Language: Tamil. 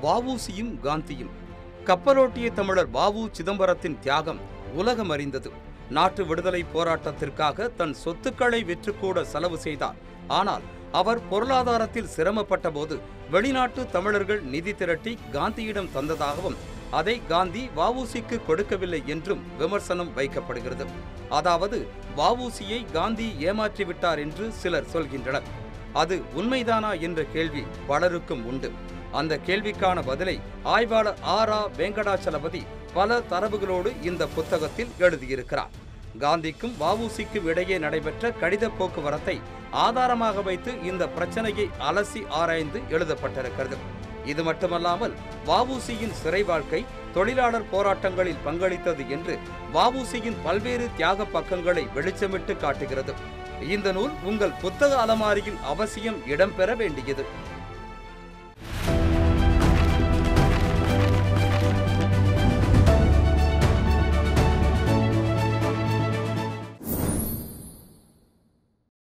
வஉசியும் காந்தியும் கப்பலோட்டிய தமிழர் வாவு சிதம்பரத்தின் தியாகம் உலகம் அறிந்தது நாட்டு விடுதலை போராட்டத்திற்காக தன் சொத்துக்களை விற்றுக்கூட செலவு செய்தார் ஆனால் அவர் பொருளாதாரத்தில் சிரமப்பட்ட போது வெளிநாட்டு தமிழர்கள் நிதி திரட்டி காந்தியிடம் தந்ததாகவும் அதை காந்தி வஉசிக்கு கொடுக்கவில்லை என்றும் விமர்சனம் வைக்கப்படுகிறது அதாவது வஉசியை காந்தி ஏமாற்றிவிட்டார் என்று சிலர் சொல்கின்றனர் அது உண்மைதானா என்ற கேள்வி பலருக்கும் உண்டு அந்த கேள்விக்கான பதிலை ஆய்வாளர் ஆரா வெங்கடாச்சலபதி பல தரவுகளோடு இந்த புத்தகத்தில் எழுதியிருக்கிறார் காந்திக்கும் வஉசிக்கும் இடையே நடைபெற்ற கடித போக்குவரத்தை ஆதாரமாக வைத்து இந்த பிரச்சனையை அலசி ஆராய்ந்து எழுதப்பட்டிருக்கிறது இது மட்டுமல்லாமல் வஉசியின் சிறை வாழ்க்கை தொழிலாளர் போராட்டங்களில் பங்களித்தது என்று வஉசியின் பல்வேறு தியாக பக்கங்களை வெளிச்சமிட்டு காட்டுகிறது இந்த நூல் உங்கள் புத்தக அலமாரியில் அவசியம் இடம்பெற வேண்டியது